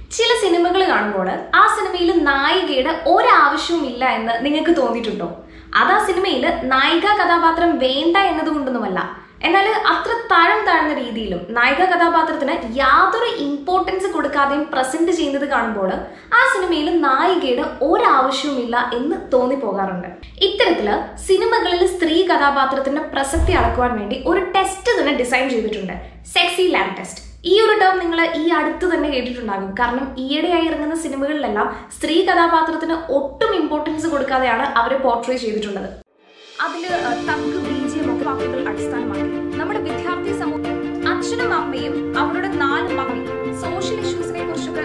ചില സിനിമകൾ കാണുമ്പോൾ ആ സിനിമയിൽ നായികയുടെ ഒരാവശ്യവും ഇല്ല എന്ന് നിങ്ങൾക്ക് തോന്നിയിട്ടുണ്ടോ അത് ആ സിനിമയിൽ നായിക കഥാപാത്രം വേണ്ട എന്നതുകൊണ്ടൊന്നുമല്ല എന്നാൽ അത്ര താഴം താഴ്ന്ന രീതിയിലും നായിക കഥാപാത്രത്തിന് യാതൊരു ഇമ്പോർട്ടൻസ് കൊടുക്കാതെയും പ്രസന്റ് ചെയ്യുന്നത് കാണുമ്പോൾ ആ സിനിമയിൽ നായികയുടെ ഒരാവശ്യവുമില്ല എന്ന് തോന്നിപ്പോകാറുണ്ട് ഇത്തരത്തില് സിനിമകളിൽ സ്ത്രീ കഥാപാത്രത്തിന്റെ പ്രസക്തി അളക്കുവാൻ വേണ്ടി ഒരു ടെസ്റ്റ് തന്നെ ഡിസൈൻ ചെയ്തിട്ടുണ്ട് സെക്സി ലാബ് ടെസ്റ്റ് ഈ ഒരു ടേം നിങ്ങൾ ഈ അടുത്ത് തന്നെ കേട്ടിട്ടുണ്ടാകും കാരണം ഈയിടെയായി ഇറങ്ങുന്ന സിനിമകളിലെല്ലാം സ്ത്രീ കഥാപാത്രത്തിന് ഒട്ടും ഇമ്പോർട്ടൻസ് കൊടുക്കാതെയാണ് അവരെ പോർട്രേ ചെയ്തിട്ടുള്ളത് അതില് തഗ് ബീജിയം ഒക്കെ വാക്കുകൾ അടിസ്ഥാനമാക്കി നമ്മുടെ വിദ്യാർത്ഥി സമൂഹം അച്ഛനും അമ്മയും അവരുടെ നാല് മക്കളും സോഷ്യൽ ഇഷ്യൂസിനെ കുറിച്ചൊക്കെ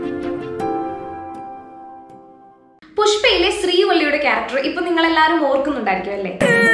പുഷ്പയിലെ ശ്രീവള്ളിയുടെ ക്യാരക്ടർ ഇപ്പൊ നിങ്ങൾ എല്ലാവരും ഓർക്കുന്നുണ്ടായിരിക്കും അല്ലേ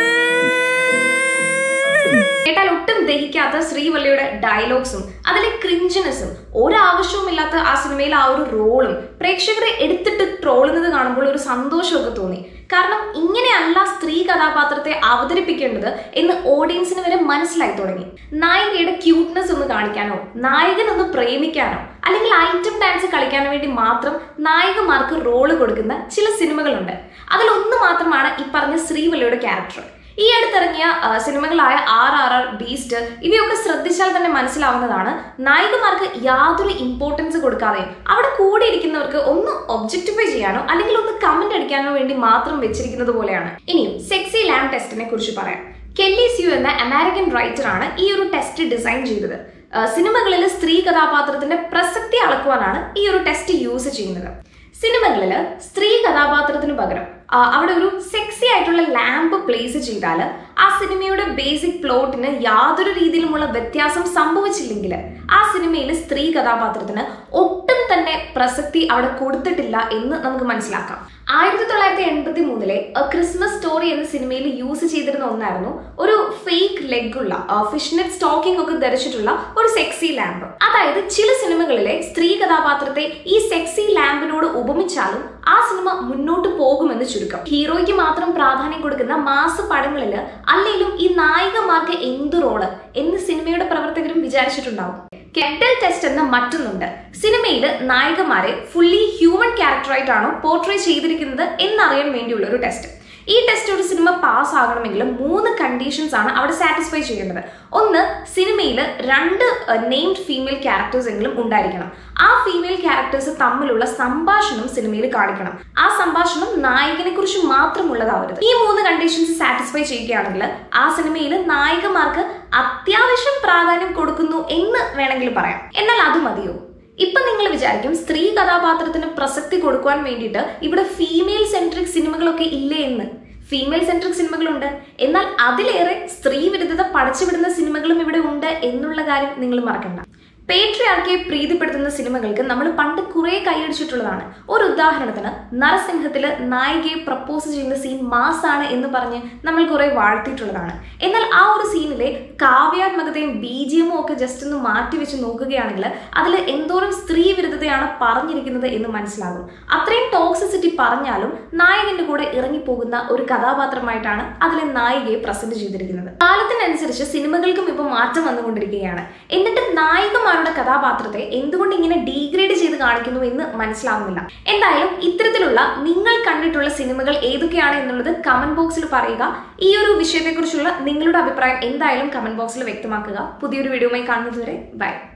കേട്ടാൽ ഒട്ടും ദഹിക്കാത്ത ശ്രീവള്ളിയുടെ ഡയലോഗ്സും അതിലെ ക്രിഞ്ചിനെസ്സും ഒരാവശ്യവുമില്ലാത്ത ആ സിനിമയിലെ ആ ഒരു റോളും പ്രേക്ഷകരെ എടുത്തിട്ട് ട്രോളുന്നത് കാണുമ്പോൾ ഒരു സന്തോഷമൊക്കെ തോന്നി കാരണം ഇങ്ങനെയല്ല സ്ത്രീ കഥാപാത്രത്തെ അവതരിപ്പിക്കേണ്ടത് എന്ന് ഓഡിയൻസിന് വരെ മനസ്സിലായി തുടങ്ങി നായികയുടെ ക്യൂട്ട്നെസ് ഒന്ന് കാണിക്കാനോ നായകൻ ഒന്ന് പ്രേമിക്കാനോ അല്ലെങ്കിൽ ഐറ്റം ഡാൻസ് കളിക്കാനോ വേണ്ടി മാത്രം നായികമാർക്ക് റോള് കൊടുക്കുന്ന ചില സിനിമകളുണ്ട് അതിലൊന്ന് മാത്രമാണ് ഈ പറഞ്ഞ ശ്രീവള്ളിയുടെ ക്യാരക്ടർ ഈ അടുത്തിറങ്ങിയ ആ, സിനിമകളായ ആർ ആർ ആർ ബീസ്റ്റ് ഇവയൊക്കെ ശ്രദ്ധിച്ചാൽ തന്നെ മനസ്സിലാവുന്നതാണ് നായികമാർക്ക് യാതൊരു ഇമ്പോർട്ടൻസ് കൊടുക്കാതെയും അവിടെ കൂടെ ഇരിക്കുന്നവർക്ക് ഒന്ന് ഒബ്ജക്ടിഫൈ ചെയ്യാനോ അല്ലെങ്കിൽ ഒന്ന് കമന്റ് അടിക്കാനോ വേണ്ടി മാത്രം വെച്ചിരിക്കുന്നത് പോലെയാണ് ഇനിയും സെക്സി ലാം ടെസ്റ്റിനെ കുറിച്ച് പറയാം കെല്ലി സ്യു എന്ന അമേരിക്കൻ റൈറ്റർ ആണ് ഈ ഒരു ടെസ്റ്റ് ഡിസൈൻ ചെയ്തത് ആ, സിനിമകളിൽ സ്ത്രീ കഥാപാത്രത്തിന്റെ പ്രസക്തി അളക്കുവാനാണ് ഈ ഒരു ടെസ്റ്റ് യൂസ് ചെയ്യുന്നത് സിനിമകളിൽ സ്ത്രീ കഥാപാത്രത്തിന് പകരം ആ, അവിടെ ഒരു സെക്സി ആയിട്ടുള്ള ലാമ്പ് പ്ലേസ് ചെയ്താൽ ആ സിനിമയുടെ ബേസിക് പ്ലോട്ടിന് യാതൊരു രീതിയിലുമുള്ള വ്യത്യാസം സംഭവിച്ചില്ലെങ്കിൽ ആ സിനിമയിൽ സ്ത്രീ കഥാപാത്രത്തിന് ഒട്ടും തന്നെ പ്രസക്തി അവിടെ കൊടുത്തിട്ടില്ല എന്ന് നമുക്ക് മനസ്സിലാക്കാം ആയിരത്തി തൊള്ളായിരത്തി എൺപത്തി മൂന്നിലെ ക്രിസ്മസ് സ്റ്റോറി എന്ന സിനിമയിൽ യൂസ് ചെയ്തിരുന്ന ഒന്നായിരുന്നു ഒരു ഫേക്ക് ലെഗ് ഉള്ള ഫിഷ്നെറ്റ് സ്റ്റോക്കിംഗ് ഒക്കെ ധരിച്ചിട്ടുള്ള ഒരു സെക്സി ലാമ്പ് അതായത് ചില സിനിമകളിലെ സ്ത്രീ കഥാപാത്രത്തെ ഈ സെക്സി ലാമ്പിനോട് ഉപമിച്ചാലും ആ സിനിമ മുന്നോട്ട് പോകുമെന്ന് ചുരുക്കം ഹീറോയ്ക്ക് മാത്രം പ്രാധാന്യം കൊടുക്കുന്ന മാസ പടങ്ങളിൽ അല്ലെങ്കിലും ഈ നായികമാർക്ക് എന്ത് റോള് എന്ന് സിനിമയുടെ പ്രവർത്തകരും വിചാരിച്ചിട്ടുണ്ടാവും കെറ്റൽ ടെസ്റ്റ് എന്ന മറ്റൊന്നുണ്ട് സിനിമയിൽ നായികമാരെ ഫുള്ളി ഹ്യൂമൻ ക്യാരക്ടറായിട്ടാണോ പോർട്രേ ചെയ്തിരിക്കുന്നത് എന്നറിയാൻ വേണ്ടിയുള്ള ഒരു ടെസ്റ്റ് ഈ ടെസ്റ്റ് ഒരു സിനിമ പാസ് ആകണമെങ്കിൽ മൂന്ന് കണ്ടീഷൻസ് ആണ് അവിടെ സാറ്റിസ്ഫൈ ചെയ്യേണ്ടത് ഒന്ന് സിനിമയിൽ രണ്ട് നെയിംഡ് ഫീമെയിൽ ക്യാരക്ടേഴ്സ് എങ്കിലും ഉണ്ടായിരിക്കണം ആ ഫീമെയിൽ ക്യാരക്ടേഴ്സ് തമ്മിലുള്ള സംഭാഷണം സിനിമയിൽ കാണിക്കണം ആ സംഭാഷണം നായകനെ കുറിച്ച് മാത്രമുള്ളതാവരുത് ഈ മൂന്ന് കണ്ടീഷൻസ് സാറ്റിസ്ഫൈ ചെയ്യുകയാണെങ്കിൽ ആ സിനിമയിൽ നായികമാർക്ക് അത്യാവശ്യം പ്രാധാന്യം കൊടുക്കുന്നു എന്ന് വേണമെങ്കിൽ പറയാം എന്നാൽ അത് മതിയോ ഇപ്പൊ നിങ്ങൾ വിചാരിക്കും സ്ത്രീ കഥാപാത്രത്തിന് പ്രസക്തി കൊടുക്കുവാൻ വേണ്ടിയിട്ട് ഇവിടെ ഫീമെയിൽ സെൻട്രിക് സിനിമകളൊക്കെ ഇല്ലേ എന്ന് ഫീമെയിൽ സെൻട്രിക് സിനിമകളുണ്ട് എന്നാൽ അതിലേറെ സ്ത്രീ വിരുദ്ധത പടച്ചുവിടുന്ന സിനിമകളും ഇവിടെ ഉണ്ട് എന്നുള്ള കാര്യം നിങ്ങൾ മറക്കണ്ട പേട്രിയാർക്കിയെ പ്രീതിപ്പെടുത്തുന്ന സിനിമകൾക്ക് നമ്മൾ പണ്ട് കുറെ കൈയടിച്ചിട്ടുള്ളതാണ് ഒരു ഉദാഹരണത്തിന് നരസിംഹത്തില് നായികയെ പ്രപ്പോസ് ചെയ്യുന്ന സീൻ മാസാണ് എന്ന് പറഞ്ഞ് നമ്മൾ കുറെ വാഴ്ത്തിയിട്ടുള്ളതാണ് എന്നാൽ ആ ഒരു സീനിലെ കാവ്യാത്മകതയും ബീജിയമും ഒക്കെ ജസ്റ്റ് ഒന്ന് മാറ്റി വെച്ച് നോക്കുകയാണെങ്കിൽ അതിൽ എന്തോരം സ്ത്രീ വിരുദ്ധതയാണ് പറഞ്ഞിരിക്കുന്നത് എന്ന് മനസ്സിലാകും അത്രയും ടോക്സിസിറ്റി പറഞ്ഞാലും നായകന്റെ കൂടെ ഇറങ്ങിപ്പോകുന്ന ഒരു കഥാപാത്രമായിട്ടാണ് അതിലെ നായികയെ പ്രസന്റ് ചെയ്തിരിക്കുന്നത് കാലത്തിനനുസരിച്ച് സിനിമകൾക്കും ഇപ്പോൾ മാറ്റം വന്നുകൊണ്ടിരിക്കുകയാണ് എന്നിട്ട് നായികമാരുടെ കഥാപാത്രത്തെ എന്തുകൊണ്ട് ഇങ്ങനെ ഡീഗ്രേഡ് ചെയ്ത് കാണിക്കുന്നു എന്ന് മനസ്സിലാവുന്നില്ല എന്തായാലും ഇത്തരത്തിലുള്ള നിങ്ങൾ കണ്ടിട്ടുള്ള സിനിമകൾ ഏതൊക്കെയാണ് എന്നുള്ളത് കമന്റ് ബോക്സിൽ പറയുക ഈ ഒരു വിഷയത്തെക്കുറിച്ചുള്ള നിങ്ങളുടെ അഭിപ്രായം എന്തായാലും കമന്റ് ബോക്സിൽ വ്യക്തമാക്കുക പുതിയൊരു വീഡിയോയുമായി കാണുന്നതുവരെ ബൈ